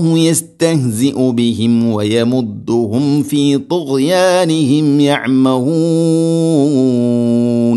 يستهزئ بهم ويمدهم في طغيانهم يعمهون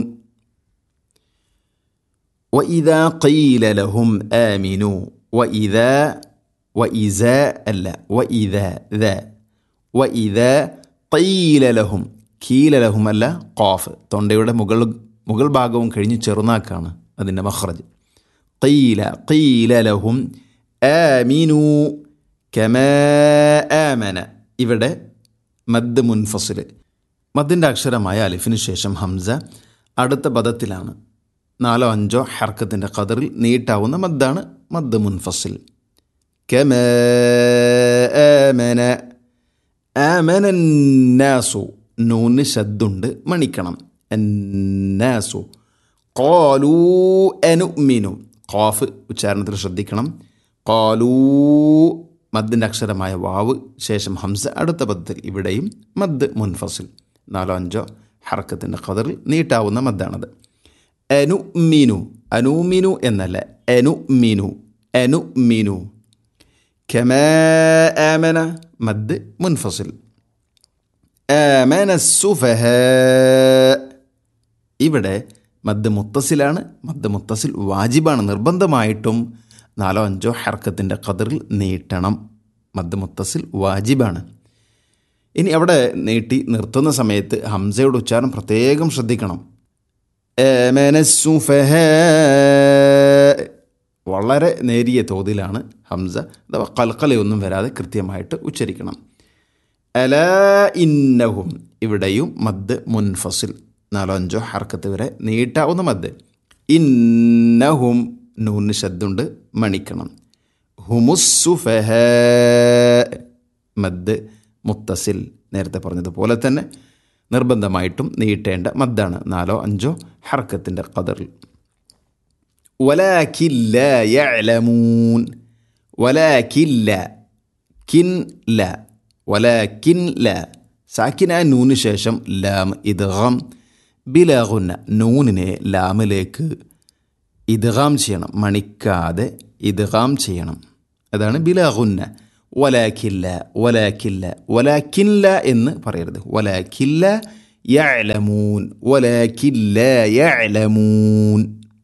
وإذا قيل لهم آمنوا وإذا وإذا ألا وإذا ذا وإذا قيل لهم കീല ലഹും അല്ല ഖാഫ് തൊണ്ടയുടെ മുകൾ മുകൾ ഭാഗവും കഴിഞ്ഞ് ചെറുനാക്കാണ് അതിൻ്റെ മഹ്റജ് قيل قيل لهم آمنوا كما آمن ഇവിടെ മദ് മുൻഫസിൽ മദ്ദിൻ്റെ അക്ഷരമായ അലിഫിന് ശേഷം ഹംസ അടുത്ത പദത്തിലാണ് നാലോ അഞ്ചോ ഹർക്കത്തിൻ്റെ ഖദറിൽ നീട്ടാവുന്ന മദ്ദാണ് മദ് മുൻഫസിൽ കമ ആമന ആമന നാസു നൂന് ശദ്ദുണ്ട് മണിക്കണം അന്നാസു കോലൂ അനുമിനു ഖാഫ് ഉച്ചാരണത്തിൽ ശ്രദ്ധിക്കണം കോലൂ മദ്ദിൻ്റെ അക്ഷരമായ വാവ് ശേഷം ഹംസ അടുത്ത പദത്തിൽ ഇവിടെയും മദ് മുൻഫസിൽ നാലോ അഞ്ചോ ഹർക്കത്തിൻ്റെ ഖദറിൽ നീട്ടാവുന്ന മദ്ദാണത് അനുമിനു അനുമിനു എന്നല്ല അനുമിനു അനുമിനു كما آمن مد منفصل آمن السفهاء ഇവിടെ മദ് മുത്തസിലാണ് മദ് മുത്തസിൽ വാജിബാണ് നിർബന്ധമായിട്ടും നാലോ അഞ്ചോ ഹർക്കത്തിൻ്റെ കതിറിൽ നീട്ടണം മദ് മുത്തസിൽ വാജിബാണ് ഇനി അവിടെ നീട്ടി നിർത്തുന്ന സമയത്ത് ഹംസയുടെ ഉച്ചാരണം പ്രത്യേകം ശ്രദ്ധിക്കണം آمن السفهاء വളരെ നേരിയ തോതിലാണ് ഹംസ അഥവാ കൽക്കലയൊന്നും വരാതെ കൃത്യമായിട്ട് ഉച്ചരിക്കണം അല ഇന്നഹും ഇവിടെയും മദ് മുൻഫസിൽ നാലോ അഞ്ചോ ഹർക്കത്ത് വരെ നീട്ടാവുന്ന മദ് ഇന്നഹും നൂന് ശബ്ദുണ്ട് മണിക്കണം ഹുമുസുഫഹ മദ് മുത്തസിൽ നേരത്തെ പറഞ്ഞതുപോലെ തന്നെ നിർബന്ധമായിട്ടും നീട്ടേണ്ട മദ്ദാണ് നാലോ അഞ്ചോ ഹർക്കത്തിൻ്റെ കതറിൽ ولكن لا يعلمون ولكن لا കിൻ ല വലാക്കിൻ ല സാക്കിന നൂന് ശേഷം ലാം ഇദ്ഗാം ബിലാഗുന്ന നൂനിനെ ലാമിലേക്ക് ഇദ്ഗാം ചെയ്യണം മണിക്കാതെ ഇദ്ഗാം ചെയ്യണം അതാണ് ബിലാഗുന്ന വലാക്കില്ല വലാക്കില്ല വലാക്കില്ല എന്ന് പറയരുത് വലാക്കില്ല യഅലമൂൻ വലാക്കില്ല യഅലമൂൻ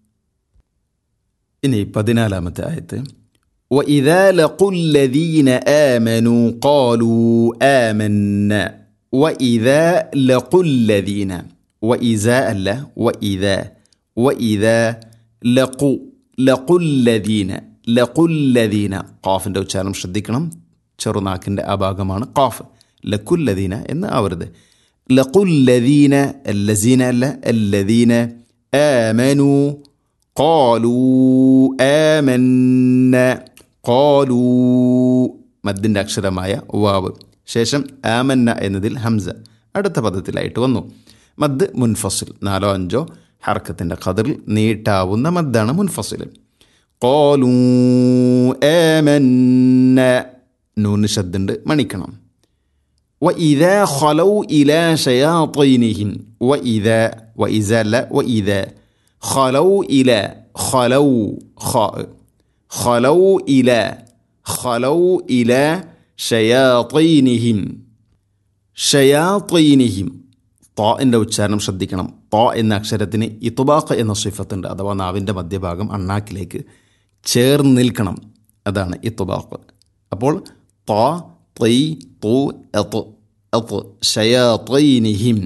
ഇനി പതിനാലാമത്തെ ആയത്ത് وإذا لقوا الذين آمنوا قالوا آمنا وإذا لقوا الذين وإذا ألا وإذا وإذا لقوا لقوا الذين لقوا الذين قافിൻ്റെ ഉച്ചാരണം ശ്രദ്ധിക്കണം ചെറുനാക്കിൻ്റെ ആ ഭാഗമാണ് ഖാഫ് ലക്കുല്ലദീന എന്ന് ആവരുത് ലക്കുല്ലദീന അല്ലസീന അല്ല അല്ലദീന ആമനു قالوا آمنا قالوا മദ്ദിൻ്റെ അക്ഷരമായ വാവ് ശേഷം ആമന്ന എന്നതിൽ ഹംസ അടുത്ത പദത്തിലായിട്ട് വന്നു മദ് മുൻഫസിൽ നാലോ അഞ്ചോ ഹർക്കത്തിൻ്റെ ഖദറിൽ നീട്ടാവുന്ന മദ്ദാണ് മുൻഫസിൽ കോലൂ ഏമന്ന നൂന് ശബ്ദുണ്ട് മണിക്കണം وإذا خلوا إلى شياطينهم وإذا وإذا لا وإذا خلوا إلى خلوا خاء خلوا إلى خلوا إلى ഷയാത്തൈനിഹിം ഷയാത്തൈനിഹിം ത എൻ്റെ ഉച്ചാരണം ശ്രദ്ധിക്കണം ത എന്ന അക്ഷരത്തിന് ഇത്തുബാഖ് എന്ന സിഫത്തുണ്ട് അഥവാ നാവിൻ്റെ മധ്യഭാഗം അണ്ണാക്കിലേക്ക് ചേർന്ന് നിൽക്കണം അതാണ് ഇത്തുബാഖ് അപ്പോൾ ത തൈ തു എത്ത് എത്ത് ഷയാത്തൈനിഹിം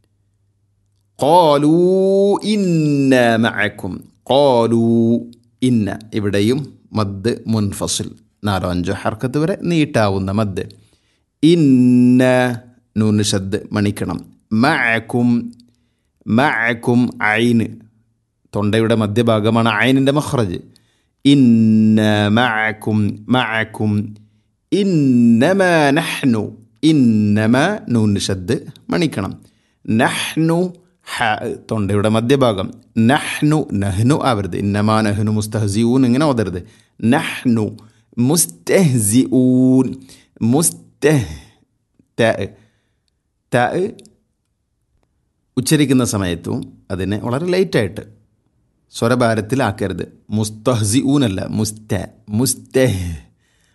قالوا إنا معكم قالوا إن ഇവിടെയും മദ് മുൻഫസിൽ നാലോ അഞ്ചോ ഹർക്കത്ത് വരെ നീട്ടാവുന്ന മദ് ഇന്ന നൂന് ശദ് മണിക്കണം മഅക്കും മഅക്കും ഐന് തൊണ്ടയുടെ മധ്യഭാഗമാണ് ഐനിൻ്റെ മഹ്റജ് ഇന്ന മഅക്കും മഅക്കും ഇന്നമ നഹ്നു ഇന്നമ നൂന് ശദ് മണിക്കണം നഹ്നു ഹ തൊണ്ടയുടെ മധ്യഭാഗം നഹ്നു നഹ്നു ആവരുത് ഇന്നമാ നഹ്നു മുസ്തഹസിഊൻ ഇങ്ങനെ ഓതരുത് നഹ്നു മുസ്തഹ്സിഊൻ മുസ്തഹ് ത ത ഉച്ചരിക്കുന്ന സമയത്തും അതിനെ വളരെ ലൈറ്റായിട്ട് സ്വരഭാരത്തിലാക്കരുത് മുസ്തഹ്സിഊൻ അല്ല മുസ്ത മുസ്തഹ്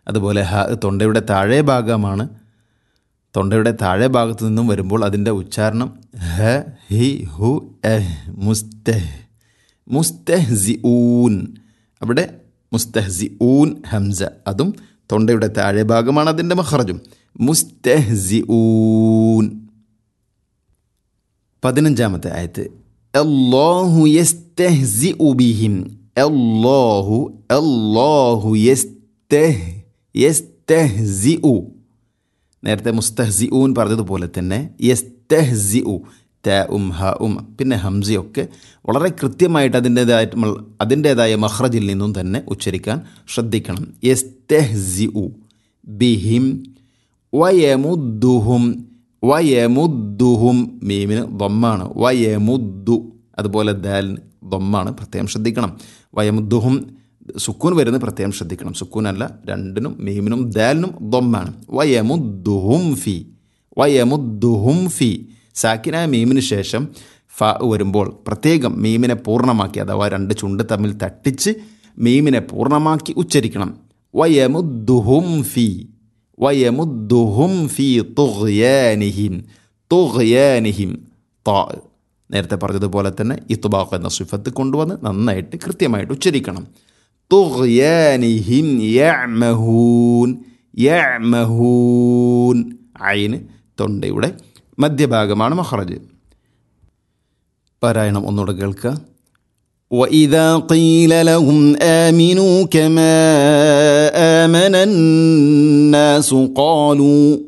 അതുപോലെ ഹ തൊണ്ടയുടെ താഴെ ഭാഗമാണ് തൊണ്ടയുടെ താഴെ ഭാഗത്ത് നിന്നും വരുമ്പോൾ അതിൻ്റെ ഉച്ചാരണം ഹ ഹി ഹു എഹ് മുസ്തഹ് മുസ്തഹ്സി ഊൻ അവിടെ മുസ്തഹ്സി ഊൻ ഹംസ അതും തൊണ്ടയുടെ താഴെ ഭാഗമാണ് അതിൻ്റെ മഹ്റജും മുസ്തഹ്സി ഊൻ പതിനഞ്ചാമത്തെ ആയത്ത് അല്ലാഹു യസ്തഹ്സി ബിഹിം അല്ലാഹു അല്ലാഹു യസ്തഹ് യസ്തഹ്സി നേരത്തെ മുസ്തഹ്സി ഊൻ പറഞ്ഞതുപോലെ തന്നെ യസ്തഹ്സി ഉ ത ഉം ഹ ഉം പിന്നെ ഹംസയൊക്കെ വളരെ കൃത്യമായിട്ട് അതിൻ്റേതായിട്ട് അതിൻ്റേതായ മഹ്റജിൽ നിന്നും തന്നെ ഉച്ചരിക്കാൻ ശ്രദ്ധിക്കണം യസ്തഹ്സി ഉ ബിഹിം വയമുദ്ദുഹും വയമുദ്ദുഹും മീമിന് ദൊമ്മാണ് വയമുദ്ദു അതുപോലെ ദാലിന് ദൊമ്മാണ് പ്രത്യേകം ശ്രദ്ധിക്കണം വയമുദ്ദുഹും സുക്കൂൻ വരുന്നത് പ്രത്യേകം ശ്രദ്ധിക്കണം സുക്കൂൻ അല്ല രണ്ടിനും മീമിനും ദാലിനും ദൊമ്മാണ് വയമുദ്ദുഹും ഫി വയമുദ്ദുഹും ഫി സാക്കിനായ മീമിന് ശേഷം ഫ വരുമ്പോൾ പ്രത്യേകം മീമിനെ പൂർണ്ണമാക്കി അഥവാ രണ്ട് ചുണ്ട് തമ്മിൽ തട്ടിച്ച് മീമിനെ പൂർണ്ണമാക്കി ഉച്ചരിക്കണം വയമുദ്ദുഹും ഫി വയമുദ്ദുഹും ഫി തുഗ്യാനിഹിം തുഗ്യാനിഹിം താ നേരത്തെ പറഞ്ഞതുപോലെ തന്നെ ഇത്തുബാഖ് എന്ന സിഫത്ത് കൊണ്ടുവന്ന് നന്നായിട്ട് കൃത്യമായിട്ട് ഉച്ചരിക്കണം തുഗ്യാനിഹിം യഅ്മഹൂൻ യഅ്മഹൂൻ ഐന് തൊണ്ടയുടെ മധ്യഭാഗമാണ് മഹ്റജ് പാരായണം ഒന്നുകൂടെ കേൾക്കുക وإذا قيل لهم آمنوا كما آمن الناس قالوا